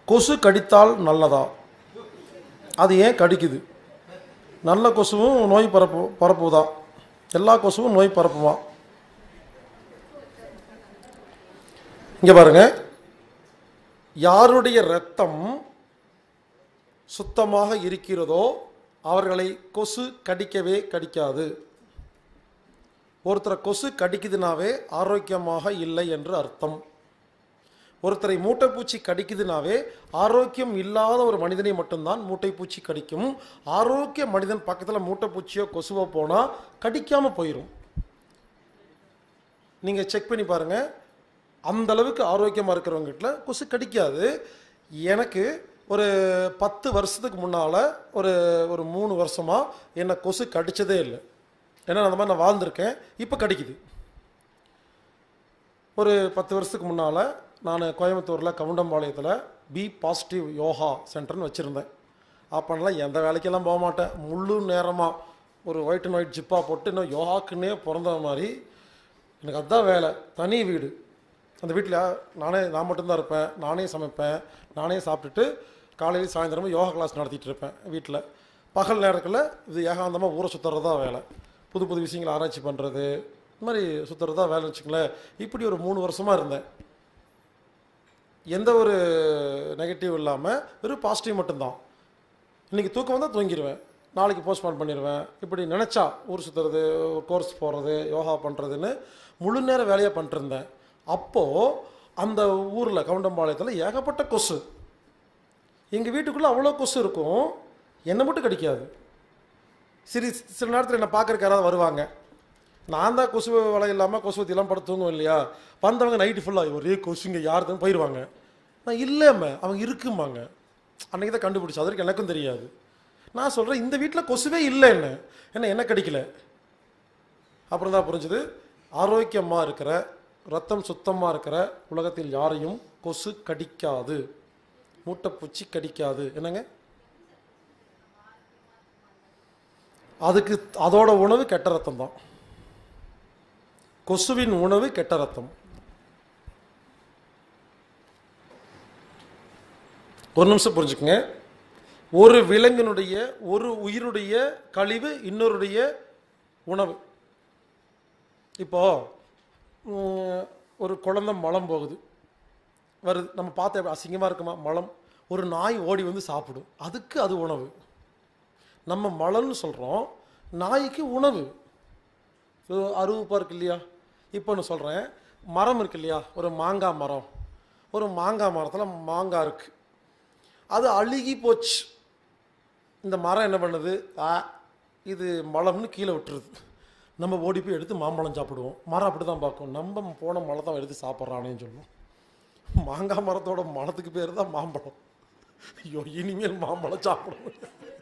கொசு கடித்தால் நல்லதா அது ஏன் கடிக்குது நல்ல கொசுவும் நோய் பரப்பு பரப்புதா எல்லா கொசுவும் நோய் பரப்புமா இங்கே பாருங்க யாருடைய இரத்தம் சுத்தமாக இருக்கிறதோ அவர்களை கொசு கடிக்கவே கடிக்காது ஒருத்தரை கொசு கடிக்குதுனாவே ஆரோக்கியமாக இல்லை என்று அர்த்தம் ஒருத்தரை மூட்டைப்பூச்சி கடிக்குதுனாவே ஆரோக்கியம் இல்லாத ஒரு மனிதனை மட்டும்தான் மூட்டைப்பூச்சி கடிக்கும் ஆரோக்கிய மனிதன் பக்கத்தில் மூட்டைப்பூச்சியோ கொசுவோ போனால் கடிக்காமல் போயிடும் நீங்கள் செக் பண்ணி பாருங்கள் அந்த அளவுக்கு ஆரோக்கியமாக இருக்கிறவங்ககிட்ட கொசு கடிக்காது எனக்கு ஒரு பத்து வருஷத்துக்கு முன்னால் ஒரு ஒரு மூணு வருஷமாக என்னை கொசு கடிச்சதே இல்லை ஏன்னா அந்த மாதிரி நான் வாழ்ந்திருக்கேன் இப்போ கடிக்குது ஒரு பத்து வருஷத்துக்கு முன்னால் நான் கோயம்புத்தூரில் கவுண்டம்பாளையத்தில் பி பாசிட்டிவ் யோகா சென்டர்னு வச்சுருந்தேன் அப்போலாம் எந்த வேலைக்கெல்லாம் போக மாட்டேன் முழு நேரமாக ஒரு ஒயிட் அண்ட் ஒயிட் ஜிப்பாக போட்டு இன்னும் யோகாக்குன்னே பிறந்த மாதிரி எனக்கு அதுதான் வேலை தனி வீடு அந்த வீட்டில் நானே நான் மட்டும்தான் இருப்பேன் நானே சமைப்பேன் நானே சாப்பிட்டுட்டு காலையில் சாயந்தரமும் யோகா கிளாஸ் நடத்திட்டு இருப்பேன் வீட்டில் பகல் நேரத்தில் இது ஏகாந்தமாக ஊரை சுற்றுறது தான் வேலை புது புது விஷயங்களை ஆராய்ச்சி பண்ணுறது இந்த மாதிரி சுற்றுறது தான் வேலை வச்சுங்களேன் இப்படி ஒரு மூணு வருஷமாக இருந்தேன் எந்த ஒரு நெகட்டிவ் இல்லாமல் வெறும் பாசிட்டிவ் மட்டும்தான் இன்றைக்கி தூக்கம் வந்தால் தூங்கிடுவேன் நாளைக்கு போஸ்ட்பான் பண்ணிடுவேன் இப்படி நினச்சா ஊர் சுற்றுறது கோர்ஸ் போகிறது யோகா பண்ணுறதுன்னு முழு நேர வேலையாக பண்ணிட்டுருந்தேன் அப்போது அந்த ஊரில் கவுண்டம்பாளையத்தில் ஏகப்பட்ட கொசு எங்கள் வீட்டுக்குள்ளே அவ்வளோ கொசு இருக்கும் என்னை மட்டும் கடிக்காது சரி சில நேரத்தில் என்னை பார்க்குறக்கு யாராவது வருவாங்க நான் தான் கொசு வலை இல்லாமல் கொசு ஊற்றிலாம் படுத்து தூங்குவேன் இல்லையா வந்தவங்க நைட்டு ஃபுல்லாக ஒரே கொசுங்க யாருதுன்னு போயிடுவாங்க நான் இல்லைம்மா அவங்க இருக்குமாங்க அன்றைக்கி தான் கண்டுபிடிச்சா அது வரைக்கும் எனக்கும் தெரியாது நான் சொல்கிறேன் இந்த வீட்டில் கொசுவே இல்லை என்ன என்ன என்ன கடிக்கல அப்புறம் தான் புரிஞ்சுது ஆரோக்கியமாக இருக்கிற ரத்தம் சுத்தமாக இருக்கிற உலகத்தில் யாரையும் கொசு கடிக்காது மூட்டைப்பூச்சி கடிக்காது என்னங்க அதுக்கு அதோட உணவு கெட்ட ரத்தம் தான் கொசுவின் உணவு கெட்ட ரத்தம் ஒரு நிமிஷம் புரிஞ்சுக்கங்க ஒரு விலங்கினுடைய ஒரு உயிருடைய கழிவு இன்னொருடைய உணவு இப்போ ம், ஒரு குழந்தை மலம் போகுது வருது நம்ம பார்த்த அசிங்கமாக இருக்குமா மலம் ஒரு நாய் ஓடி வந்து சாப்பிடும் அதுக்கு அது உணவு நம்ம மலம்னு சொல்கிறோம் நாய்க்கு உணவு அருவப்பாக இருக்கு இல்லையா இப்போ நான் சொல்கிறேன் மரம் இருக்கு இல்லையா ஒரு மாங்காய் மரம் ஒரு மாங்காய் மரத்தில் மாங்காய் இருக்குது அது அழுகி போச்சு இந்த மரம் என்ன பண்ணுது ஆ இது மலம்னு கீழே விட்டுருது நம்ம ஓடி போய் எடுத்து மாம்பழம் சாப்பிடுவோம் மரம் அப்படி தான் பார்க்கும் நம்ம போன மலை தான் எடுத்து சாப்பிட்றானேன்னு சொல்லுவோம் மாங்காய் மரத்தோட மரத்துக்கு பேர் தான் மாம்பழம் ஐயோ இனிமேல் மாம்பழம் சாப்பிடணும்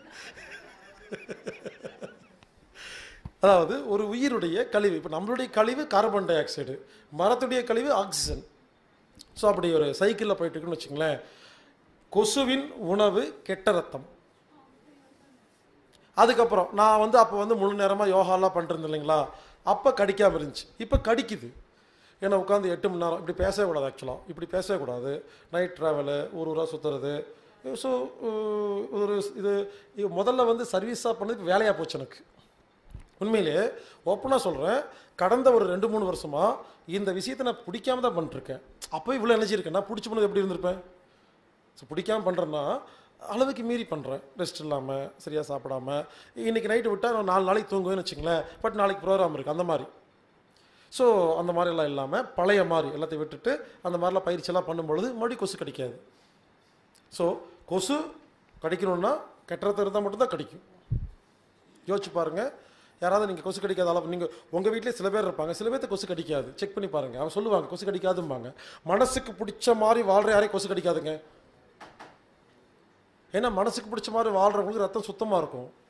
அதாவது ஒரு உயிருடைய கழிவு இப்போ நம்மளுடைய கழிவு கார்பன் டை ஆக்சைடு மரத்துடைய கழிவு ஆக்சிஜன் ஸோ அப்படி ஒரு சைக்கிளில் போயிட்டு இருக்குன்னு வச்சுங்களேன் கொசுவின் உணவு கெட்ட ரத்தம் அதுக்கப்புறம் நான் வந்து அப்போ வந்து முழு நேரமாக யோகாலாம் பண்ணிருந்தேன் இல்லைங்களா அப்போ கடிக்காமல் இருந்துச்சு இப்போ கடிக்குது ஏன்னா உட்காந்து எட்டு மணி நேரம் இப்படி பேசவே கூடாது ஆக்சுவலாக இப்படி பேசவே கூடாது நைட் ட்ராவலு ஊர் ஊராக சுற்றுறது ஸோ ஒரு இது இது முதல்ல வந்து சர்வீஸாக பண்ணதுக்கு வேலையாக போச்சு எனக்கு உண்மையிலே ஓப்பனாக சொல்கிறேன் கடந்த ஒரு ரெண்டு மூணு வருஷமாக இந்த விஷயத்தை நான் பிடிக்காம தான் பண்ணிட்டுருக்கேன் அப்போ இவ்வளோ எனர்ஜி இருக்கேன் நான் பிடிச்சி பண்ணது எப்படி இருந்திருப்பேன் ஸோ பிடிக்காம பண்ணுறேன்னா அளவுக்கு மீறி பண்ணுறேன் ரெஸ்ட் இல்லாமல் சரியாக சாப்பிடாம இன்றைக்கி நைட்டு விட்டால் நான் நாலு நாளைக்கு தூங்குவேன்னு வச்சுங்களேன் பட் நாளைக்கு ப்ரோக்ராம் இருக்குது அந்த மாதிரி ஸோ அந்த மாதிரிலாம் இல்லாமல் பழைய மாதிரி எல்லாத்தையும் விட்டுட்டு அந்த மாதிரிலாம் பயிற்சியெல்லாம் பண்ணும்பொழுது மறுபடியும் கொசு கடிக்காது ஸோ கொசு கடிக்கணும்னா கெட்டறது இருந்தால் மட்டும்தான் கடிக்கும் யோசிச்சு பாருங்கள் யாராவது நீங்கள் கொசு கடிக்காத அளவு நீங்கள் உங்கள் வீட்டிலே சில பேர் இருப்பாங்க சில பேர்த்த கொசு கடிக்காது செக் பண்ணி பாருங்கள் அவங்க சொல்லுவாங்க கொசு கடிக்காதும்பாங்க மனசுக்கு பிடிச்ச மாதிரி வாழ்கிற யாரையும் கொசு கடிக்காதுங்க ஏன்னா மனசுக்கு பிடிச்ச மாதிரி வாழ்கிறவங்களுக்கு ரத்தம் சுத்தமாக இருக்கும்